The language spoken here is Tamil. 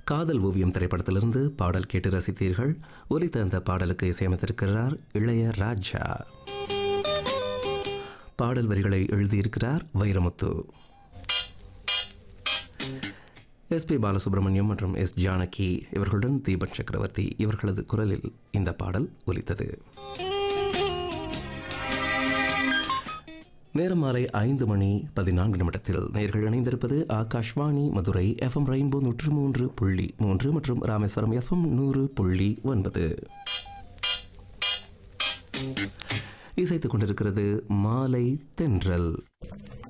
காதல் ஓவியம் திரைப்படத்திலிருந்து பாடல் கேட்டு ரசித்தீர்கள் ஒலித்த அந்த பாடலுக்கு இசையமைத்திருக்கிறார் இளைய ராஜா பாடல் வரிகளை எழுதியிருக்கிறார் வைரமுத்து எஸ்பி பாலசுப்ரமணியம் மற்றும் எஸ் ஜானகி இவர்களுடன் தீபக் சக்கரவர்த்தி இவர்களது குரலில் இந்த பாடல் ஒலித்தது நேரம் மாலை ஐந்து மணி பதினான்கு நிமிடத்தில் நேர்கள் இணைந்திருப்பது ஆகாஷ்வாணி மதுரை எஃப்எம் ரெயின்போ நூற்று மூன்று புள்ளி மூன்று மற்றும் ராமேஸ்வரம் எஃப்எம் நூறு புள்ளி ஒன்பது இசைத்துக் கொண்டிருக்கிறது மாலை தென்றல்